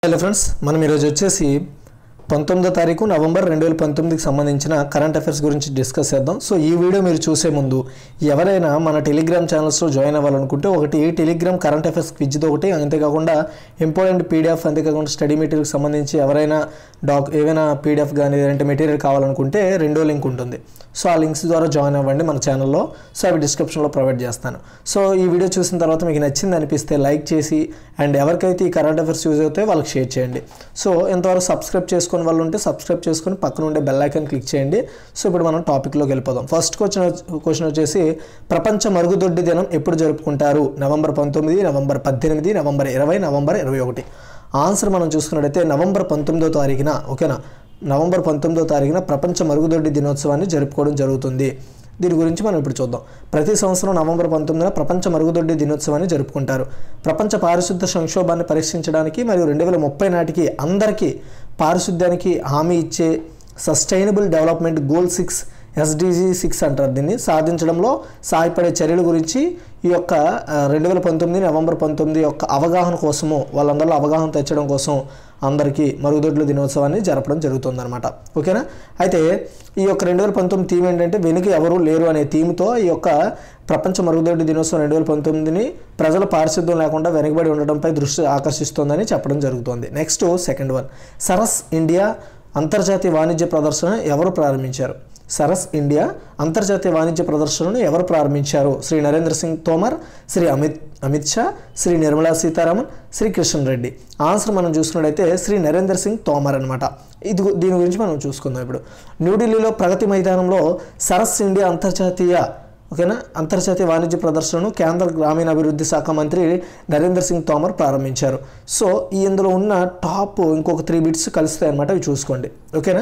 hello friends మనం ఈరోజు వచ్చేసి పంతొమ్మిదో తారీఖు నవంబర్ రెండు వేల పంతొమ్మిదికి సంబంధించిన కరెంట్ అఫైర్స్ గురించి డిస్కస్ చేద్దాం సో ఈ వీడియో మీరు చూసే ముందు ఎవరైనా మన టెలిగ్రామ్ ఛానల్స్లో జాయిన్ అవ్వాలనుకుంటే ఒకటి టెలిగ్రామ్ కరెంట్ అఫైర్స్ క్విజ్తో ఒకటి అంతేకాకుండా ఇంపార్టెంట్ పీడిఎఫ్ అంతేకాకుండా స్టడీ మెటీరియల్కి సంబంధించి ఎవరైనా డాక్ ఏవైనా పీడిఎఫ్ కానీ లేదంటే మెటీరియల్ కావాలనుకుంటే రెండో లింక్ ఉంటుంది సో ఆ లింక్స్ ద్వారా జాయిన్ అవ్వండి మన ఛానల్లో సో అవి డిస్క్రిప్షన్లో ప్రొవైడ్ చేస్తాను సో ఈ వీడియో చూసిన తర్వాత మీకు నచ్చింది అనిపిస్తే లైక్ చేసి అండ్ ఎవరికైతే ఈ కరెంట్ అఫైర్స్ యూజ్ అవుతాయో వాళ్ళకి షేర్ చేయండి సో ఎంతవరకు సబ్స్క్రైబ్ చేసుకుని వాళ్ళు ఉంటే సబ్స్క్రైబ్ చేసుకుని పక్కన ఉండే బెల్ ఐకాన్ క్లిక్ చేయండి సో ఇప్పుడు మనం టాపిక్లోకి వెళ్ళిపోదాం ఫస్ట్ క్వశ్చన్ క్వశ్చన్ వచ్చేసి ప్రపంచ మరుగుదొడ్డి దినం ఎప్పుడు జరుపుకుంటారు నవంబర్ పంతొమ్మిది నవంబర్ పద్దెనిమిది నవంబర్ ఇరవై నవంబర్ ఇరవై ఒకటి ఆన్సర్ మనం చూసుకున్నట్టయితే నవంబర్ పంతొమ్మిదో తారీఖున ఓకేనా నవంబర్ పంతొమ్మిదో తారీఖున ప్రపంచ మరుగుదొడ్డి దినోత్సవాన్ని జరుపుకోవడం జరుగుతుంది దీని గురించి మనం ఇప్పుడు చూద్దాం ప్రతి సంవత్సరం నవంబర్ పంతొమ్మిదిన ప్రపంచ మరుగుదొడ్డి దినోత్సవాన్ని జరుపుకుంటారు ప్రపంచ పారిశుద్ధ సంక్షోభాన్ని పరీక్షించడానికి మరియు రెండు వేల ముప్పై నాటికి అందరికీ పారిశుద్ధ్యానికి హామీ ఇచ్చే sustainable development goal six SDG six అంటారు దీన్ని సాధించడంలో సహాయపడే చర్యల గురించి ఈ యొక్క రెండు వేల పంతొమ్మిది నవంబర్ పంతొమ్మిది యొక్క అవగాహన కోసము వాళ్ళందరిలో అవగాహన తెచ్చడం కోసం అందరికీ మరుగుదొడ్ల దినోత్సవాన్ని జరపడం జరుగుతుందన్నమాట ఓకేనా అయితే ఈ యొక్క రెండు వేల పంతొమ్మిది థీమ్ ఏంటంటే వెనుక ఎవరు లేరు అనే థీమ్తో ఈ యొక్క ప్రపంచ మరుగుదొడ్డి దినోత్సవం రెండు వేల పంతొమ్మిదిని ప్రజల పారిశుద్ధ్యం లేకుండా వెనుకబడి ఉండడంపై దృష్టి ఆకర్షిస్తోందని చెప్పడం జరుగుతుంది next second one Saras India అంతర్జాతీయ వాణిజ్య ప్రదర్శన ఎవరు ప్రారంభించారు సరస్ ఇండియా అంతర్జాతీయ వాణిజ్య ప్రదర్శనను ఎవరు ప్రారంభించారు శ్రీ నరేంద్ర సింగ్ తోమర్ శ్రీ అమిత్ అమిత్ షా శ్రీ నిర్మలా సీతారామన్ శ్రీ కిషన్ రెడ్డి ఆన్సర్ మనం చూసుకున్నట్టయితే శ్రీ నరేంద్ర సింగ్ తోమర్ అనమాట ఇది దీని గురించి మనం చూసుకుందాం ఇప్పుడు న్యూఢిల్లీలో ప్రగతి మైదానంలో సరస్ ఇండియా అంతర్జాతీయ ఓకేనా అంతర్జాతీయ వాణిజ్య ప్రదర్శనను కేంద్ర గ్రామీణాభివృద్ధి శాఖ మంత్రి నరేంద్ర సింగ్ తోమర్ ప్రారంభించారు సో ఈ ఇందులో ఉన్న టాప్ ఇంకొక త్రీ బిట్స్ కలుస్తాయి అనమాట ఇవి చూసుకోండి ఓకేనా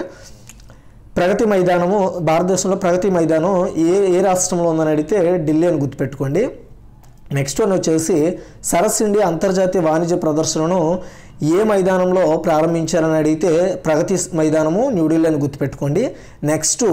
ప్రగతి మైదానము భారతదేశంలో ప్రగతి మైదానం ఏ ఏ రాష్ట్రంలో ఉందని అడిగితే ఢిల్లీ అని గుర్తుపెట్టుకోండి నెక్స్ట్ వన్ వచ్చేసి సరస్ ఇండియా అంతర్జాతీయ వాణిజ్య ప్రదర్శనను ఏ మైదానంలో ప్రారంభించారని అడిగితే ప్రగతి మైదానము న్యూఢిల్లీ అని గుర్తుపెట్టుకోండి నెక్స్ట్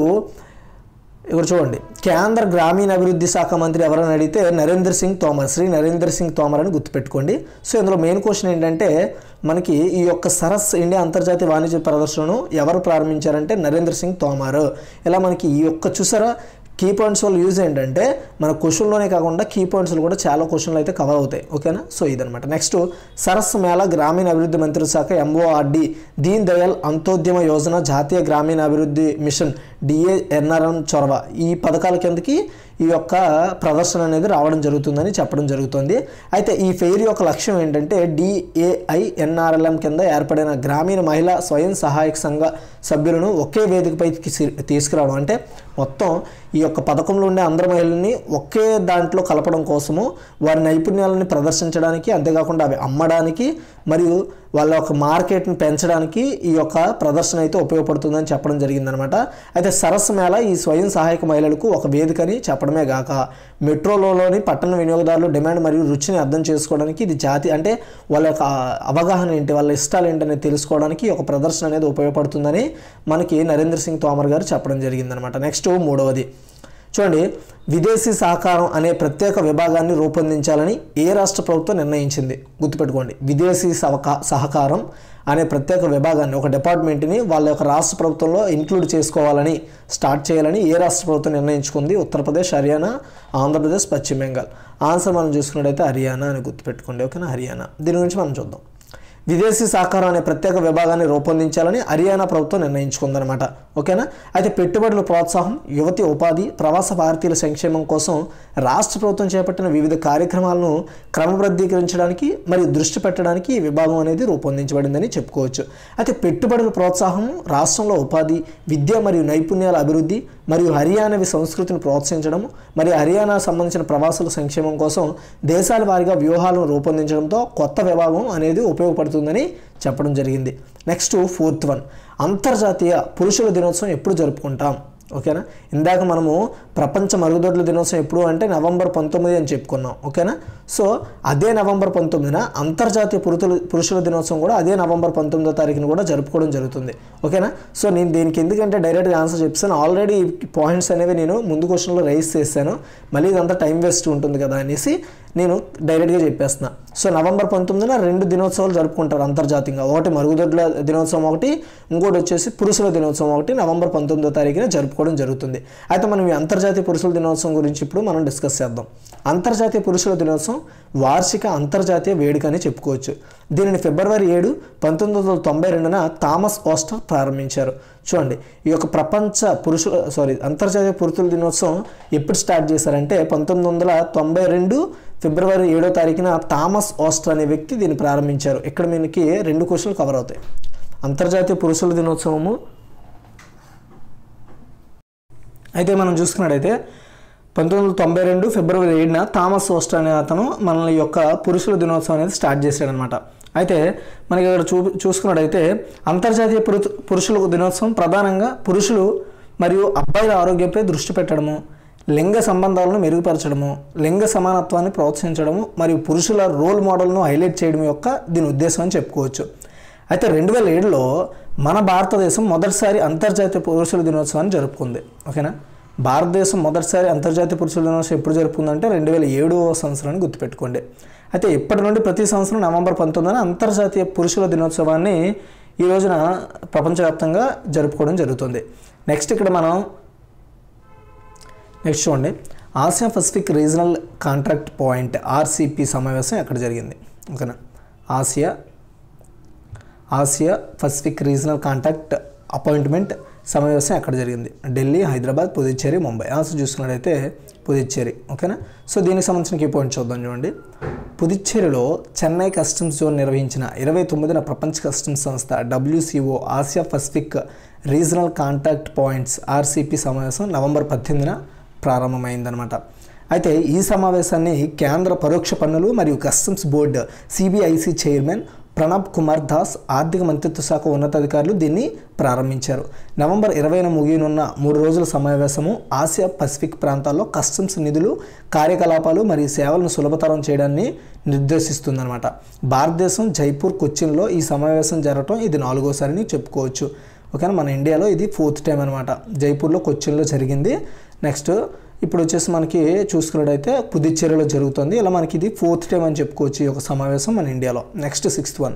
ఇక్కడ చూడండి కేంద్ర గ్రామీణాభివృద్ధి శాఖ మంత్రి ఎవరని అడిగితే నరేంద్ర సింగ్ తోమర్ శ్రీ నరేంద్ర సింగ్ తోమర్ అని గుర్తుపెట్టుకోండి సో ఇందులో మెయిన్ క్వశ్చన్ ఏంటంటే మనకి ఈ యొక్క సరస్ ఇండియా అంతర్జాతీయ వాణిజ్య ప్రదర్శనను ఎవరు ప్రారంభించారంటే నరేంద్ర సింగ్ తోమర్ ఇలా మనకి ఈ యొక్క చూసారా కీ పాయింట్స్ వల్ల యూజ్ ఏంటంటే మన క్వశ్చన్లోనే కాకుండా కీ పాయింట్స్లో కూడా చాలా క్వశ్చన్లు అయితే కవర్ అవుతాయి ఓకేనా సో ఇదనమాట నెక్స్ట్ సరస్సు మేళ గ్రామీణ అభివృద్ధి మంత్రిత్వ శాఖ ఎంఓఆర్డి దీన్ దయాల్ అంత్యోద్యమ యోజన జాతీయ గ్రామీణ అభివృద్ధి మిషన్ డిఏఎన్ఆర్ఎం చొరవ ఈ పథకాల కిందకి ఈ యొక్క ప్రదర్శన అనేది రావడం జరుగుతుందని చెప్పడం జరుగుతుంది అయితే ఈ ఫెయిర్ యొక్క లక్ష్యం ఏంటంటే డిఏఐఎన్ఆర్ఎల్ఎం కింద ఏర్పడిన గ్రామీణ మహిళా స్వయం సహాయక సంఘ సభ్యులను ఒకే వేదికపై తీసుకురావడం అంటే మొత్తం ఈ యొక్క పథకంలో ఉండే అందరు మహిళల్ని ఒకే దాంట్లో కలపడం కోసము వారి నైపుణ్యాలని ప్రదర్శించడానికి అంతేకాకుండా అవి అమ్మడానికి మరియు వాళ్ళ యొక్క మార్కెట్ని పెంచడానికి ఈ యొక్క ప్రదర్శన అయితే ఉపయోగపడుతుందని చెప్పడం జరిగిందనమాట అయితే సరస్సు మేళ ఈ స్వయం సహాయక మహిళలకు ఒక వేదికని చెప్పడమే గాక మెట్రోలోని పట్టణ వినియోగదారులు డిమాండ్ మరియు రుచిని అర్థం చేసుకోవడానికి ఇది జాతి అంటే వాళ్ళ యొక్క అవగాహన ఏంటి వాళ్ళ ఇష్టాలు ఏంటనేది తెలుసుకోవడానికి ఒక ప్రదర్శన అనేది ఉపయోగపడుతుందని మనకి నరేంద్ర సింగ్ తోమర్ గారు చెప్పడం జరిగిందనమాట నెక్స్ట్ మూడవది చూడండి విదేశీ సహకారం అనే ప్రత్యేక విభాగాన్ని రూపొందించాలని ఏ రాష్ట్ర ప్రభుత్వం నిర్ణయించింది గుర్తుపెట్టుకోండి విదేశీ సహకా సహకారం అనే ప్రత్యేక విభాగాన్ని ఒక డిపార్ట్మెంట్ని వాళ్ళ యొక్క రాష్ట్ర ప్రభుత్వంలో ఇంక్లూడ్ చేసుకోవాలని స్టార్ట్ చేయాలని ఏ రాష్ట్ర ప్రభుత్వం నిర్ణయించుకుంది ఉత్తరప్రదేశ్ హర్యానా ఆంధ్రప్రదేశ్ పశ్చిమ బెంగాల్ ఆన్సర్ మనం చూసుకున్నట్టయితే హర్యానా అని గుర్తుపెట్టుకోండి ఓకేనా హర్యానా దీని గురించి మనం చూద్దాం విదేశీ సహకారం అనే ప్రత్యేక విభాగాన్ని రూపొందించాలని హర్యానా ప్రభుత్వం నిర్ణయించుకుందనమాట ఓకేనా అయితే పెట్టుబడుల ప్రోత్సాహం యువతి ఉపాధి ప్రవాస భారతీయుల సంక్షేమం కోసం రాష్ట్ర ప్రభుత్వం చేపట్టిన వివిధ కార్యక్రమాలను క్రమబద్ధీకరించడానికి మరియు దృష్టి పెట్టడానికి ఈ విభాగం అనేది రూపొందించబడిందని చెప్పుకోవచ్చు అయితే పెట్టుబడుల ప్రోత్సాహం రాష్ట్రంలో ఉపాధి విద్య మరియు నైపుణ్యాల అభివృద్ధి మరియు హర్యానావి సంస్కృతిని ప్రోత్సహించడం మరియు హర్యానా సంబంధించిన ప్రవాసుల సంక్షేమం కోసం దేశాల వారీగా వ్యూహాలను రూపొందించడంతో కొత్త విభాగం అనేది ఉపయోగపడుతుందని చెప్పడం జరిగింది నెక్స్ట్ ఫోర్త్ వన్ అంతర్జాతీయ పురుషుల దినోత్సవం ఎప్పుడు జరుపుకుంటాం ఓకేనా ఇందాక మనము ప్రపంచ మరుగుదొడ్ల దినోత్సవం ఎప్పుడు అంటే నవంబర్ పంతొమ్మిది అని చెప్పుకున్నాం ఓకేనా సో అదే నవంబర్ పంతొమ్మిదిన అంతర్జాతీయ పురుతుల పురుషుల దినోత్సవం కూడా అదే నవంబర్ పంతొమ్మిదో తారీఖున కూడా జరుపుకోవడం జరుగుతుంది ఓకేనా సో నేను దీనికి ఎందుకంటే డైరెక్ట్గా ఆన్సర్ చెప్తాను ఆల్రెడీ పాయింట్స్ అనేవి నేను ముందు క్వశ్చన్లో రైస్ చేశాను మళ్ళీ ఇదంతా టైం వేస్ట్ ఉంటుంది కదా అనేసి నేను డైరెక్ట్గా చెప్పేస్తున్నా సో నవంబర్ పంతొమ్మిదిన రెండు దినోత్సవాలు జరుపుకుంటారు అంతర్జాతీయంగా ఒకటి మరుగుదొడ్ల దినోత్సవం ఒకటి ఇంకోటి వచ్చేసి పురుషుల దినోత్సవం ఒకటి నవంబర్ పంతొమ్మిదో తారీఖున జరుపుకోవడం జరుగుతుంది అయితే మనం ఈ అంతర్జాతీయ పురుషుల దినోత్సవం గురించి ఇప్పుడు మనం డిస్కస్ చేద్దాం అంతర్జాతీయ పురుషుల దినోత్సవం వార్షిక అంతర్జాతీయ వేడుక అని చెప్పుకోవచ్చు దీనిని ఫిబ్రవరి ఏడు పంతొమ్మిది వందల తొంభై రెండున థామస్ ఓస్టర్ ప్రారంభించారు చూడండి ఈ యొక్క ప్రపంచ పురుషుల సారీ అంతర్జాతీయ పురుషుల దినోత్సవం ఎప్పుడు స్టార్ట్ చేశారంటే పంతొమ్మిది వందల తొంభై రెండు ఫిబ్రవరి ఏడో తారీఖున థామస్ ఓస్టర్ అనే వ్యక్తి దీన్ని ప్రారంభించారు ఇక్కడ మనకి రెండు క్వశ్చన్లు కవర్ అవుతాయి అంతర్జాతీయ పురుషుల దినోత్సవము అయితే మనం చూసుకున్నట్టయితే పంతొమ్మిది వందల తొంభై రెండు ఫిబ్రవరి ఏడున థామస్ ఓస్టర్ అనే అతను మన యొక్క పురుషుల దినోత్సవం అనేది స్టార్ట్ చేశాడనమాట అయితే మనకి ఇక్కడ చూ చూసుకున్నట్టయితే అంతర్జాతీయ పురు పురుషుల దినోత్సవం ప్రధానంగా పురుషులు మరియు అబ్బాయిల ఆరోగ్యంపై దృష్టి పెట్టడము లింగ సంబంధాలను మెరుగుపరచడము లింగ సమానత్వాన్ని ప్రోత్సహించడము మరియు పురుషుల రోల్ మోడల్ను హైలైట్ చేయడం యొక్క దీని ఉద్దేశం అని చెప్పుకోవచ్చు అయితే రెండు వేల ఏడులో మన భారతదేశం మొదటిసారి అంతర్జాతీయ పురుషుల దినోత్సవాన్ని జరుపుకుంది ఓకేనా భారతదేశం మొదటిసారి అంతర్జాతీయ పురుషుల దినోత్సవం ఎప్పుడు జరుపుకుందంటే రెండు వేల ఏడవ సంవత్సరాన్ని గుర్తుపెట్టుకోండి అయితే ఇప్పటి నుండి ప్రతి సంవత్సరం నవంబర్ పంతొమ్మిదిన అంతర్జాతీయ పురుషుల దినోత్సవాన్ని ఈ రోజున ప్రపంచవ్యాప్తంగా జరుపుకోవడం జరుగుతుంది నెక్స్ట్ ఇక్కడ మనం నెక్స్ట్ చూడండి Asia Pacific regional contract point RCP సమావేశం ఎక్కడ జరిగింది ఓకేనా Asia Asia Pacific regional contact appointment సమావేశం ఎక్కడ జరిగింది ఢిల్లీ హైదరాబాద్ పుదుచ్చేరి ముంబై ఆన్సర్ చూసుకున్నట్టయితే పుదుచ్చేరి ఓకేనా సో దీనికి సంబంధించిన కీ పాయింట్ చూద్దాం చూడండి పుదుచ్చేరిలో చెన్నై కస్టమ్స్ జోన్ నిర్వహించిన ఇరవై తొమ్మిదిన ప్రపంచ కస్టమ్స్ సంస్థ WCO Asia Pacific regional contact points RCP సమావేశం నవంబర్ పద్దెనిమిదిన ప్రారంభమైందనమాట అయితే ఈ సమావేశాన్ని కేంద్ర పరోక్ష పన్నులు మరియు customs board CBIC chairman Pranab Kumar Das ఆర్థిక మంత్రిత్వ శాఖ ఉన్నతాధికారులు దీన్ని ప్రారంభించారు నవంబర్ ఇరవైన ముగియనున్న మూడు రోజుల సమావేశము ఆసియా పసిఫిక్ ప్రాంతాల్లో కస్టమ్స్ నిధులు కార్యకలాపాలు మరియు సేవలను సులభతరం చేయడాన్ని నిర్దేశిస్తుందన్నమాట భారతదేశం జైపూర్ కొచ్చిన్లో ఈ సమావేశం జరగటం ఇది నాలుగోసారిని చెప్పుకోవచ్చు ఓకేనా మన ఇండియాలో ఇది ఫోర్త్ టైం అనమాట జైపూర్లో కొచ్చిన్లో జరిగింది నెక్స్ట్ ఇప్పుడు వచ్చేసి మనకి చూసుకున్నట్టయితే పుదుచ్చేరిలో జరుగుతుంది ఇలా మనకి ఇది ఫోర్త్ టైం అని చెప్పుకోవచ్చు ఈ యొక్క సమావేశం మన ఇండియాలో నెక్స్ట్ సిక్స్త్ వన్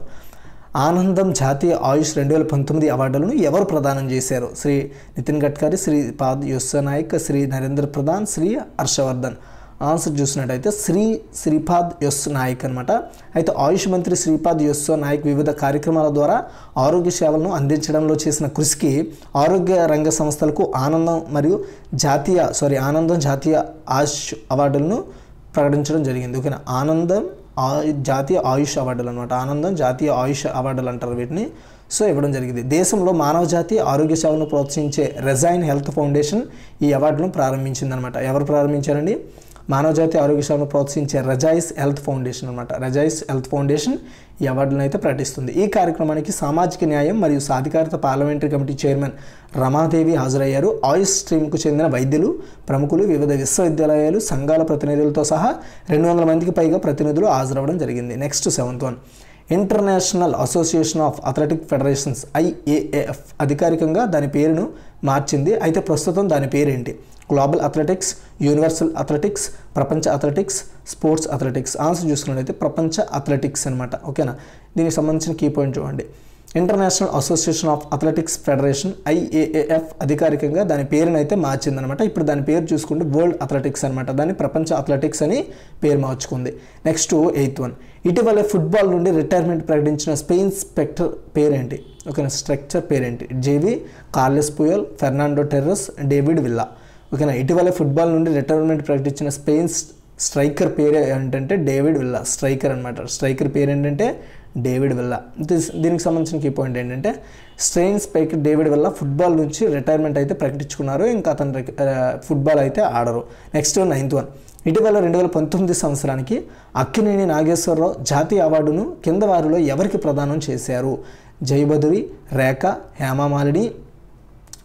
ఆనందం జాతీయ ఆయుష్ రెండు వేల పంతొమ్మిది అవార్డులను ఎవరు ప్రదానం చేశారు శ్రీ నితిన్ గడ్కరీ శ్రీ పాద్ యశ్వ నాయక్ శ్రీ నరేంద్ర ప్రధాన్ శ్రీ హర్షవర్ధన్ ఆన్సర్ చూసినట్టయితే శ్రీ శ్రీపాద్ యస్ నాయక్ అనమాట అయితే ఆయుష్ మంత్రి శ్రీపాద్ యస్వ నాయక్ వివిధ కార్యక్రమాల ద్వారా ఆరోగ్య సేవలను అందించడంలో చేసిన కృషికి ఆరోగ్య రంగ సంస్థలకు ఆనందం మరియు జాతీయ సారీ ఆనందం జాతీయ ఆయుష్ అవార్డులను ప్రకటించడం జరిగింది ఓకేనా ఆనందం ఆ- జాతీయ ఆయుష్ అవార్డులు అనమాట ఆనందం జాతీయ ఆయుష్ అవార్డులు అంటారు వీటిని సో ఇవ్వడం జరిగింది దేశంలో మానవ జాతి ఆరోగ్య సేవలను ప్రోత్సహించే రెజైన్ హెల్త్ ఫౌండేషన్ ఈ అవార్డును ప్రారంభించిందనమాట ఎవరు ప్రారంభించారండి మానవజాతి ఆరోగ్య సేవలను ప్రోత్సహించే రజాయిస్ హెల్త్ ఫౌండేషన్ అనమాట రజాయిస్ హెల్త్ ఫౌండేషన్ ఈ అవార్డులను అయితే ప్రకటిస్తుంది ఈ కార్యక్రమానికి సామాజిక న్యాయం మరియు సాధికారత పార్లమెంటరీ కమిటీ చైర్మన్ రమాదేవి హాజరయ్యారు ఆయుష్ స్ట్రీమ్కు చెందిన వైద్యులు ప్రముఖులు వివిధ విశ్వవిద్యాలయాలు సంఘాల ప్రతినిధులతో సహా రెండు వందల మందికి పైగా ప్రతినిధులు హాజరవ్వడం జరిగింది next seventh one International Association of Athletic Federations IAAF అధికారికంగా దాని పేరును మార్చింది అయితే ప్రస్తుతం దాని పేరేంటి గ్లోబల్ అథ్లెటిక్స్ యూనివర్సల్ అథ్లెటిక్స్ ప్రపంచ అథ్లెటిక్స్ స్పోర్ట్స్ అథ్లెటిక్స్ ఆన్సర్ చూసుకున్నట్లయితే ప్రపంచ అథ్లెటిక్స్ అనమాట ఓకేనా దీనికి సంబంధించిన కీ పాయింట్ చూడండి International Association of Athletics Federation IAAF అధికారికంగా దాని పేరును అయితే మార్చిందనమాట ఇప్పుడు దాని పేరు చూసుకుంటే వరల్డ్ అథ్లెటిక్స్ అనమాట దాన్ని ప్రపంచ అథ్లెటిక్స్ అని పేరు మార్చుకుంది నెక్స్ట్ ఎయిత్ వన్ ఇటీవల ఫుట్బాల్ నుండి రిటైర్మెంట్ ప్రకటించిన స్పెయిన్ స్పెక్టర్ పేరేంటి ఓకేనా స్ట్రక్చర్ పేరేంటి Xavi Carles Puyol Fernando Torres David Villa ఓకేనా ఇటీవల ఫుట్బాల్ నుండి రిటైర్మెంట్ ప్రకటించిన స్పెయిన్ స్ట్రైకర్ పేరు ఏంటంటే డేవిడ్ విల్లా స్ట్రైకర్ అనమాట స్ట్రైకర్ పేరు ఏంటంటే డేవిడ్ విల్లా దిస్- దీనికి సంబంధించిన కీ పాయింట్ ఏంటంటే Spain striker David Villa football నుంచి రిటైర్మెంట్ అయితే ప్రకటించుకున్నారు ఇంకా అతను రిక- ఆ, ఫుట్బాల్ అయితే ఆడరు నెక్స్ట్ నైన్త్ వన్ ఇటీవల రెండు వేల పంతొమ్మిది సంవత్సరానికి అక్కినేని నాగేశ్వరరావు జాతీయ అవార్డును కింద వారిలో ఎవరికి ప్రదానం చేశారు జయబదురి రేఖ హేమమాలిని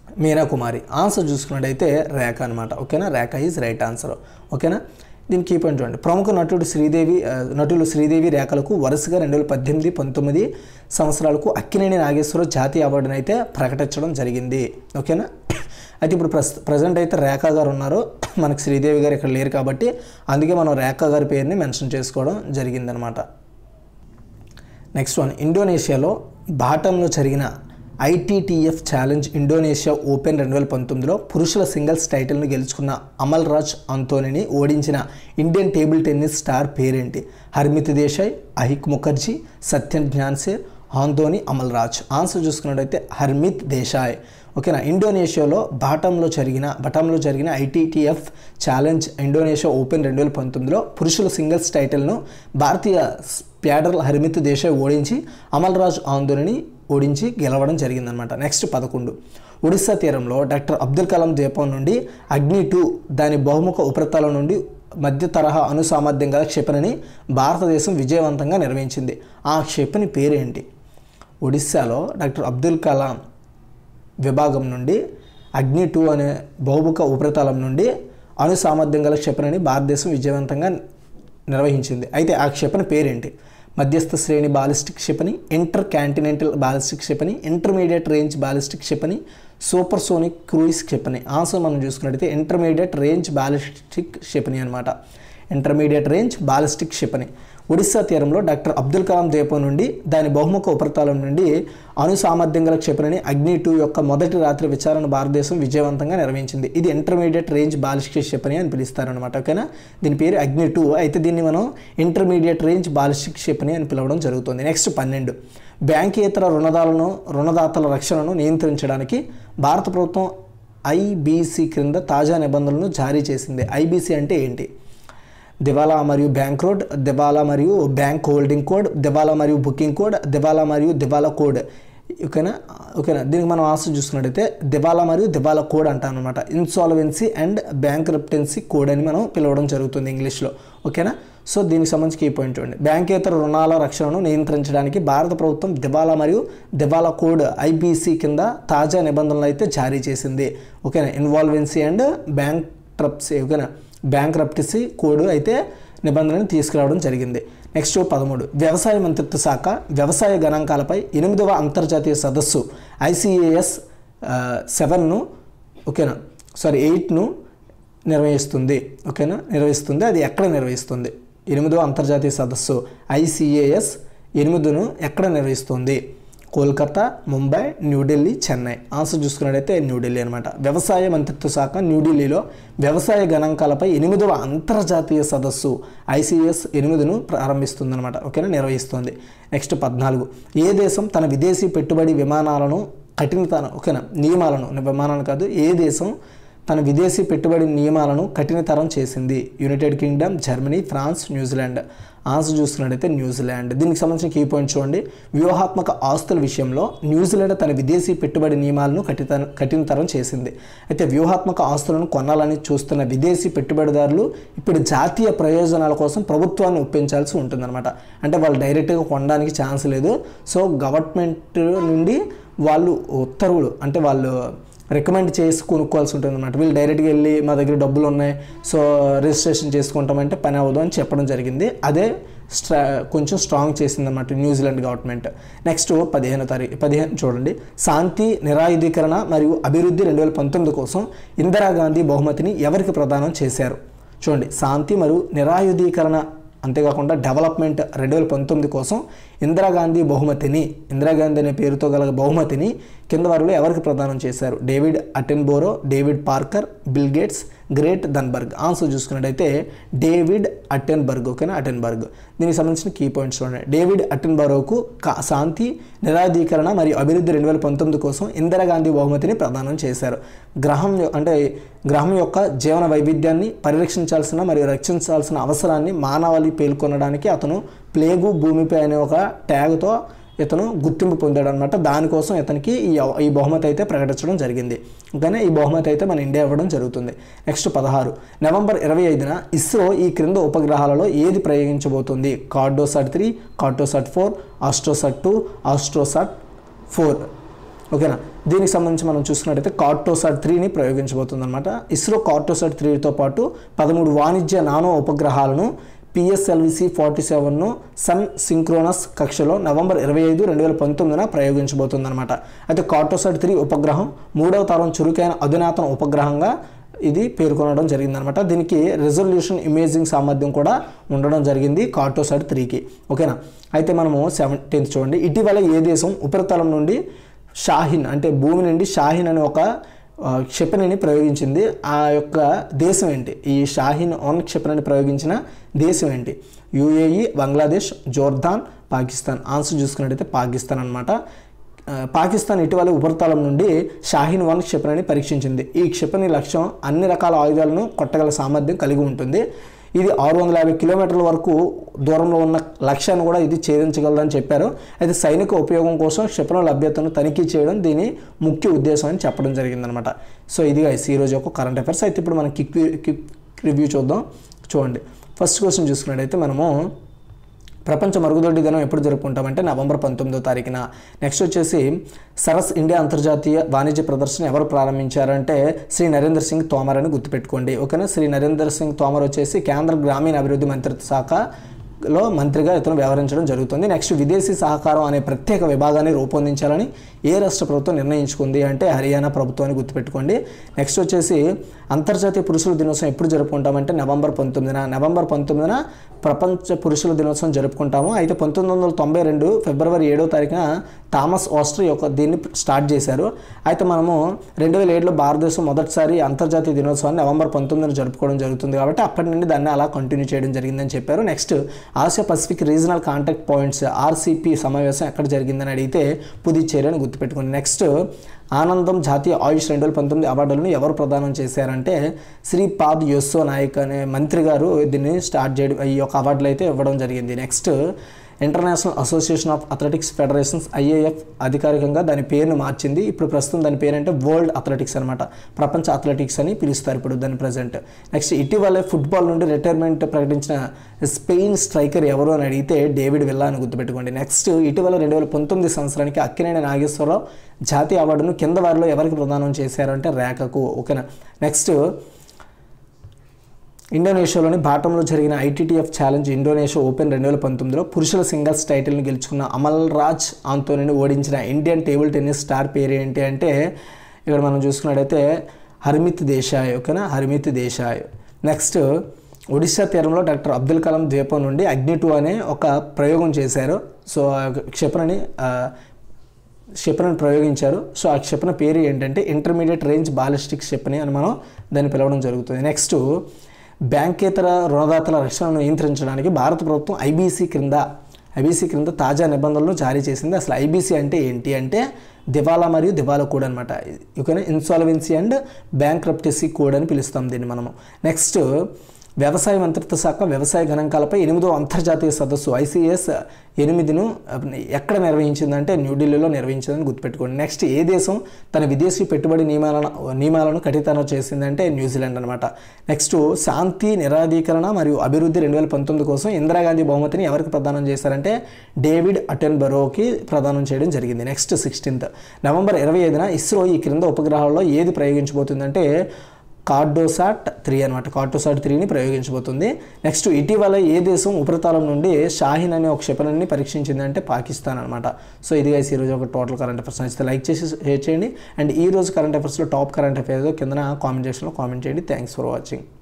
మీనా కుమారి ఆన్సర్ చూసుకున్నట్టయితే రేఖ అనమాట ఓకేనా రేఖ ఈజ్ రైట్ ఆన్సర్ ఓకేనా దీని కీ పాయింట్ చూడండి ప్రముఖ నటుడు శ్రీదేవి ఆ, నటులు శ్రీదేవి రేఖలకు వరుసగా రెండు వేల పద్దెనిమిది పంతొమ్మిది సంవత్సరాలకు అక్కినేని నాగేశ్వరరావు జాతీయ అవార్డును అయితే ప్రకటించడం జరిగింది ఓకేనా అయితే ఇప్పుడు ప్రస్ ప్రజెంట్ అయితే రేఖ గారు ఉన్నారు మనకి శ్రీదేవి గారు ఇక్కడ లేరు కాబట్టి అందుకే మనం రేఖ గారి పేరుని మెన్షన్ చేసుకోవడం జరిగిందనమాట నెక్స్ట్ వన్ ఇండోనేషియాలో బాటంలో జరిగిన ఐటీటీఎఫ్ ఛాలెంజ్ ఇండోనేషియా ఓపెన్ రెండు వేల పంతొమ్మిదిలో పురుషుల సింగిల్స్ టైటిల్ను గెలుచుకున్న అమల్ రాజ్ అంతోనిని ఓడించిన ఇండియన్ టేబుల్ టెన్నిస్ స్టార్ పేరేంటి హర్మిత్ దేశాయ్ అహిక్ ముఖర్జీ సత్యన్ జ్ఞాన్సేర్ ఆంతోని అమల్ రాజ్ ఆన్సర్ చూసుకున్నట్టయితే హర్మిత్ దేశాయ్ ఓకేనా ఇండోనేషియాలో బాటంలో జరిగిన బటంలో జరిగిన ఐటీటీఎఫ్ ఛాలెంజ్ ఇండోనేషియా ఓపెన్ రెండు వేల పంతొమ్మిదిలో పురుషుల సింగిల్స్ టైటిల్ను భారతీయ ప్యాడర్ హర్మిత్ దేశాయ్ ఓడించి అమల్ రాజ్ ఆందోళని ఓడించి గెలవడం జరిగిందనమాట నెక్స్ట్ పదకొండు ఒడిశా తీరంలో డాక్టర్ అబ్దుల్ కలాం ద్వీపం నుండి అగ్ని టూ దాని బహుముఖ ఉపరితలం నుండి మధ్య తరహా అణు సామర్థ్యం గల క్షిపణిని భారతదేశం విజయవంతంగా నిర్వహించింది ఆ క్షిపణి పేరేంటి ఒడిశాలో డాక్టర్ అబ్దుల్ కలాం విభాగం నుండి అగ్ని టూ అనే బహుముఖ ఉపరితలం నుండి అణు సామర్థ్యం గల క్షిపణిని భారతదేశం విజయవంతంగా నిర్వహించింది అయితే ఆ క్షిపణి పేరేంటి మధ్యస్థ శ్రేణి బాలిస్టిక్ క్షిపణి ఇంటర్ కాంటినెంటల్ బాలిస్టిక్ క్షిపణి ఇంటర్మీడియట్ రేంజ్ బాలిస్టిక్ క్షిపణి సూపర్ సోనిక్ క్రూయిజ్ క్షిపణి ఆన్సర్ మనం చూసుకున్నట్టయితే ఇంటర్మీడియట్ రేంజ్ బాలిస్టిక్ క్షిపణి అనమాట ఇంటర్మీడియట్ రేంజ్ బాలిస్టిక్ క్షిపణి ఒడిశా తీరంలో డాక్టర్ అబ్దుల్ కలాం ద్వీపం నుండి దాని బహుముఖ ఉపరితలం నుండి అణు సామర్థ్యం గల క్షిపణిని అగ్ని టూ యొక్క మొదటి రాత్రి విచారణ భారతదేశం విజయవంతంగా నిర్వహించింది ఇది ఇంటర్మీడియట్ రేంజ్ బాలిస్టిక్ క్షిపణి అని పిలుస్తారనమాట ఓకేనా దీని పేరు అగ్ని టూ అయితే దీన్ని మనం ఇంటర్మీడియట్ రేంజ్ బాలిస్టిక్ క్షిపణి అని పిలవడం జరుగుతుంది నెక్స్ట్ పన్నెండు బ్యాంకేతర రుణదాలను రుణదాతల రక్షణను నియంత్రించడానికి భారత ప్రభుత్వం ఐబీసీ క్రింద తాజా నిబంధనలను జారీ చేసింది ఐబీసీ అంటే ఏంటి దివాలా మరియు బ్యాంక్ రోడ్ దివాలా మరియు బ్యాంక్ హోల్డింగ్ కోడ్ దివాలా మరియు బుకింగ్ కోడ్ దివాలా మరియు దివాలా కోడ్ ఓకేనా ఓకేనా దీనికి మనం ఆన్సర్ చూసుకున్నట్టయితే దివాలా మరియు దివాలా కోడ్ అంటాం అనమాట insolvency and bankruptcy code అని మనం పిలవడం జరుగుతుంది ఇంగ్లీష్లో ఓకేనా సో దీనికి సంబంధించి కీ పాయింట్ చూడండి బ్యాంకేతర రుణాల రక్షణను నియంత్రించడానికి భారత ప్రభుత్వం దివాలా మరియు దివాలా కోడ్ ఐబీసీ కింద తాజా నిబంధనలు అయితే జారీ చేసింది ఓకేనా ఇన్వాల్వెన్సీ అండ్ బ్యాంక్ ట్రప్సీ ఓకేనా బ్యాంక్ రప్టిసీ కోడ్ అయితే నిబంధనను తీసుకురావడం జరిగింది నెక్స్ట్ పదమూడు వ్యవసాయ మంత్రిత్వ శాఖ వ్యవసాయ గణాంకాలపై ఎనిమిదవ అంతర్జాతీయ సదస్సు ఐసిఏఎస్ సెవెన్ను ఓకేనా సారీ ఎయిట్ను నిర్వహిస్తుంది ఓకేనా నిర్వహిస్తుంది అది ఎక్కడ నిర్వహిస్తుంది ఎనిమిదవ అంతర్జాతీయ సదస్సు ఐసిఏఎస్ ఎనిమిదిను ఎక్కడ నిర్వహిస్తుంది కోల్కతా ముంబై న్యూఢిల్లీ చెన్నై ఆన్సర్ చూసుకున్నట్టయితే న్యూఢిల్లీ అనమాట వ్యవసాయ మంత్రిత్వ శాఖ న్యూఢిల్లీలో వ్యవసాయ గణాంకాలపై ఎనిమిదవ అంతర్జాతీయ సదస్సు ఐసిఎస్ ఎనిమిదిను ప్రారంభిస్తుందన్నమాట ఓకేనా నిర్వహిస్తుంది నెక్స్ట్ పద్నాలుగు ఏ దేశం తన విదేశీ పెట్టుబడి విమానాలను కఠినతనం ఓకేనా నియమాలను విమానాలు కాదు ఏ దేశం తన విదేశీ పెట్టుబడి నియమాలను కఠినతరం చేసింది United Kingdom Germany France New Zealand answer చూసుకున్నట్టయితే న్యూజిలాండ్ దీనికి సంబంధించిన కీ పాయింట్ చూడండి వ్యూహాత్మక ఆస్తుల విషయంలో న్యూజిలాండ్ తన విదేశీ పెట్టుబడి నియమాలను కఠిత కఠినతరం చేసింది అయితే వ్యూహాత్మక ఆస్తులను కొనాలని చూస్తున్న విదేశీ పెట్టుబడిదారులు ఇప్పుడు జాతీయ ప్రయోజనాల కోసం ప్రభుత్వాన్ని ఒప్పించాల్సి ఉంటుందన్నమాట అంటే వాళ్ళు డైరెక్ట్గా కొనడానికి ఛాన్స్ లేదు సో గవర్నమెంట్ నుండి వాళ్ళు ఉత్తర్వులు అంటే వాళ్ళు రికమెండ్ చేసి కొనుక్కోవాల్సి ఉంటుంది అనమాట వీళ్ళు డైరెక్ట్గా వెళ్ళి మా దగ్గర డబ్బులు ఉన్నాయి సో రిజిస్ట్రేషన్ చేసుకుంటామంటే పని అవ్వదు అని చెప్పడం జరిగింది అదే స్ట్రా కొంచెం స్ట్రాంగ్ చేసిందన్నమాట న్యూజిలాండ్ గవర్నమెంట్ నెక్స్ట్ పదిహేను తారీఖు పదిహేను చూడండి శాంతి నిరాయుధీకరణ మరియు అభివృద్ధి రెండు వేల పంతొమ్మిది కోసం ఇందిరాగాంధీ బహుమతిని ఎవరికి ప్రదానం చేశారు చూడండి శాంతి మరియు నిరాయుధీకరణ అంతేకాకుండా డెవలప్మెంట్ రెండు వేల పంతొమ్మిది కోసం ఇందిరాగాంధీ బహుమతిని ఇందిరాగాంధీ అనే పేరుతో గల బహుమతిని కింద వారిలో ఎవరికి ప్రదానం చేశారు David Attenborough David Parker Bill Gates Greta Thunberg answer చూసుకున్నట్టయితే డేవిడ్ అటెన్బర్గ్ ఓకేనా అటెన్బర్గ్ దీనికి సంబంధించిన కీ పాయింట్స్ చూడండి డేవిడ్ అటెన్బరోకు కా శాంతి నిరాధీకరణ మరియు అభివృద్ధి రెండు వేల పంతొమ్మిది కోసం ఇందిరాగాంధీ బహుమతిని ప్రదానం చేశారు గ్రహం యొ- అంటే గ్రహం యొక్క జీవన వైవిధ్యాన్ని పరిరక్షించాల్సిన మరియు రక్షించాల్సిన అవసరాన్ని మానవాళి పేర్కొనడానికి అతను ప్లేగు భూమిపై అనే ఒక ట్యాగ్తో ఇతను గుర్తింపు పొందాడు అనమాట దానికోసం ఇతనికి ఈ అవ- ఈ బహుమతి అయితే ప్రకటించడం జరిగింది ఓకేనా ఈ బహుమతి అయితే మన ఇండియా ఇవ్వడం జరుగుతుంది నెక్స్ట్ పదహారు నవంబర్ ఇరవై ఐదున ఇస్రో ఈ క్రింద ఉపగ్రహాలలో ఏది ప్రయోగించబోతుంది Cartosat three Cartosat four Astrosat two Astrosat four ఓకేనా దీనికి సంబంధించి మనం చూసుకున్నట్టయితే కార్టోసాట్ త్రీని ప్రయోగించబోతుంది అనమాట ఇస్రో కార్టోసాట్ త్రీతో పాటు పదమూడు వాణిజ్య నానో ఉపగ్రహాలను పిఎస్ఎల్విసి ఫార్టీ సెవెన్ను సన్ సింక్రోనస్ కక్షలో నవంబర్ ఇరవై ఐదు రెండు వేల పంతొమ్మిదిన ప్రయోగించబోతుందన్నమాట అయితే కార్టోసాట్ త్రీ ఉపగ్రహం మూడవ తరం చురుకైన అధునాతన ఉపగ్రహంగా ఇది పేర్కొనడం జరిగిందనమాట దీనికి రెజల్యూషన్ ఇమేజింగ్ సామర్థ్యం కూడా ఉండడం జరిగింది కార్టోసాట్ త్రీకి ఓకేనా అయితే మనము సెవెంటీన్త్ చూడండి ఇటీవల ఏ దేశం ఉపరితలం నుండి షాహిన్ అంటే భూమి నుండి షాహిన్ అనే ఒక ఆ, క్షిపణిని ప్రయోగించింది ఆ యొక్క దేశం ఏంటి ఈ షాహీన్ వన్ క్షిపణిని ప్రయోగించిన దేశం ఏంటి UAE Bangladesh Jordan Pakistan answer చూసుకున్నట్టయితే పాకిస్తాన్ అనమాట పాకిస్తాన్ ఇటీవల ఉపరితలం నుండి షాహీన్ వన్ క్షిపణిని పరీక్షించింది ఈ క్షిపణి లక్ష్యం అన్ని రకాల ఆయుధాలను కొట్టగల సామర్థ్యం కలిగి ఉంటుంది ఇది ఆరు వందల యాభై కిలోమీటర్ల వరకు దూరంలో ఉన్న లక్ష్యాన్ని కూడా ఇది ఛేదించగలదని చెప్పారు అయితే సైనిక ఉపయోగం కోసం క్షిపణుల లభ్యతను తనిఖీ చేయడం దీని ముఖ్య ఉద్దేశం అని చెప్పడం జరిగిందనమాట సో ఇది guys ఈ రోజు ఒక కరెంట్ అఫైర్స్ అయితే ఇప్పుడు మనం కిక్ కిక్ రివ్యూ చూద్దాం చూడండి ఫస్ట్ క్వశ్చన్ చూసుకున్నట్టయితే మనము ప్రపంచ మరుగుదొడ్డి దినం ఎప్పుడు జరుపుకుంటామంటే నవంబర్ పంతొమ్మిదో తారీఖున నెక్స్ట్ వచ్చేసి సరస్ ఇండియా అంతర్జాతీయ వాణిజ్య ప్రదర్శన ఎవరు ప్రారంభించారంటే శ్రీ నరేంద్ర సింగ్ తోమర్ అని గుర్తుపెట్టుకోండి ఓకేనా శ్రీ నరేంద్ర సింగ్ తోమర్ వచ్చేసి కేంద్ర గ్రామీణ అభివృద్ధి మంత్రిత్వ శాఖ లో మంత్రిగా ఇతను వ్యవహరించడం జరుగుతుంది నెక్స్ట్ విదేశీ సహకారం అనే ప్రత్యేక విభాగాన్ని రూపొందించాలని ఏ రాష్ట్ర ప్రభుత్వం నిర్ణయించుకుంది అంటే హర్యానా ప్రభుత్వాన్ని గుర్తుపెట్టుకోండి నెక్స్ట్ వచ్చేసి అంతర్జాతీయ పురుషుల దినోత్సవం ఎప్పుడు జరుపుకుంటామంటే నవంబర్ పంతొమ్మిదిన నవంబర్ పంతొమ్మిదిన ప్రపంచ పురుషుల దినోత్సవం జరుపుకుంటాము అయితే పంతొమ్మిది వందల తొంభై రెండు ఫిబ్రవరి ఏడో తారీఖున థామస్ ఆస్ట్రీ యొక్క దీన్ని స్టార్ట్ చేశారు అయితే మనము రెండు వేల ఏడులో భారతదేశం మొదటిసారి అంతర్జాతీయ దినోత్సవాన్ని నవంబర్ పంతొమ్మిదిన జరుపుకోవడం జరుగుతుంది కాబట్టి అప్పటి నుండి దాన్ని అలా కంటిన్యూ చేయడం జరిగిందని చెప్పారు next Asia Pacific regional contact points RCP సమావేశం ఎక్కడ జరిగిందని అడిగితే పుదుచ్చేరి అని గుర్తుపెట్టుకోండి నెక్స్ట్ ఆనందం జాతీయ ఆయుష్ రెండు వేల పంతొమ్మిది అవార్డులను ఎవరు ప్రదానం చేశారంటే శ్రీపాద్ యస్సో నాయక్ అనే మంత్రి గారు దీన్ని స్టార్ట్ చేయడం ఈ యొక్క అవార్డులు అయితే ఇవ్వడం జరిగింది next International Association of Athletics Federations IAAF అధికారికంగా దాని పేరును మార్చింది ఇప్పుడు ప్రస్తుతం దాని పేరు అంటే వరల్డ్ అథ్లెటిక్స్ అనమాట ప్రపంచ అథ్లెటిక్స్ అని పిలుస్తారు ఇప్పుడు దాని ప్రజెంట్ నెక్స్ట్ ఇటీవలే ఫుట్బాల్ నుండి రిటైర్మెంట్ ప్రకటించిన స్పెయిన్ స్ట్రైకర్ ఎవరు అని అడిగితే డేవిడ్ విల్లా అని గుర్తుపెట్టుకోండి నెక్స్ట్ ఇటీవల రెండు వేల పంతొమ్మిది సంవత్సరానికి అక్కినేని నాగేశ్వరరావు జాతీయ అవార్డును కింద వారిలో ఎవరికి ప్రదానం చేశారంటే రేఖకు ఓకేనా నెక్స్ట్ ఇండోనేషియాలోని బాటంలో జరిగిన ఐటీటీఎఫ్ ఛాలెంజ్ ఇండోనేషియా ఓపెన్ రెండు వేల పంతొమ్మిదిలో పురుషుల సింగిల్స్ టైటిల్ని గెలుచుకున్న అమల్ రాజ్ ఆంతోనిని ఓడించిన ఇండియన్ టేబుల్ టెన్నిస్ స్టార్ పేరు ఏంటి అంటే ఇక్కడ మనం చూసుకున్నట్టయితే హర్మిత్ దేశాయ్ ఓకేనా హర్మిత్ దేశాయ్ నెక్స్ట్ ఒడిశా తీరంలో డాక్టర్ అబ్దుల్ కలాం ద్వీపం నుండి అగ్ని టూ అనే ఒక ప్రయోగం చేశారు సో ఆ క్షిపణిని ఆ, క్షిపణిని ప్రయోగించారు సో ఆ క్షిపణి పేరు ఏంటంటే ఇంటర్మీడియట్ రేంజ్ బాలిస్టిక్ క్షిపణి అని మనం దాన్ని పిలవడం జరుగుతుంది నెక్స్ట్ బ్యాంకేతర రుణదాతల రక్షణను నియంత్రించడానికి భారత ప్రభుత్వం ఐబీసీ క్రింద ఐబీసీ క్రింద తాజా నిబంధనలను జారీ చేసింది అసలు ఐబీసీ అంటే ఏంటి అంటే దివాలా మరియు దివాలా కోడ్ అనమాట ఓకేనా ఇన్సాల్వెన్సీ అండ్ బ్యాంక్ కోడ్ అని పిలుస్తాం దీన్ని మనము నెక్స్ట్ వ్యవసాయ మంత్రిత్వ శాఖ వ్యవసాయ గణాంకాలపై ఎనిమిదో అంతర్జాతీయ సదస్సు ఐసీఎస్ ఎనిమిదిను ఎక్కడ నిర్వహించిందంటే న్యూఢిల్లీలో నిర్వహించిందని గుర్తుపెట్టుకోండి నెక్స్ట్ ఏ దేశం తన విదేశీ పెట్టుబడి నియమాలను నియమాలను కఠితరం చేసిందంటే న్యూజిలాండ్ అనమాట నెక్స్ట్ శాంతి నిరాధీకరణ మరియు అభివృద్ధి రెండు వేల పంతొమ్మిది కోసం ఇందిరాగాంధీ బహుమతిని ఎవరికి ప్రదానం చేశారంటే డేవిడ్ అటెన్బరోకి ప్రదానం చేయడం జరిగింది నెక్స్ట్ సిక్స్టీన్త్ నవంబర్ ఇరవై ఐదున ఇస్రో ఈ క్రింద ఉపగ్రహాల్లో ఏది ప్రయోగించబోతుందంటే కార్డోసాట్ త్రీ అనమాట కార్డోసాట్ త్రీని ప్రయోగించబోతుంది నెక్స్ట్ ఇటీవల ఏ దేశం ఉపరితలం నుండి షాహిన్ అనే ఒక క్షిపణిని పరీక్షించిందంటే పాకిస్తాన్ అనమాట సో ఇది గైస్ ఈరోజు ఒక టోటల్ కరెంట్ అఫైర్స్ నచ్చితే లైక్ చేసి షేర్ చేయండి అండ్ ఈ రోజు కరెంట్ అఫైర్స్లో టాప్ కరెంట్ అఫైర్స్ కింద కామెంట్ సెక్షన్లో కామెంట్ చేయండి థ్యాంక్స్ ఫర్ వాచింగ్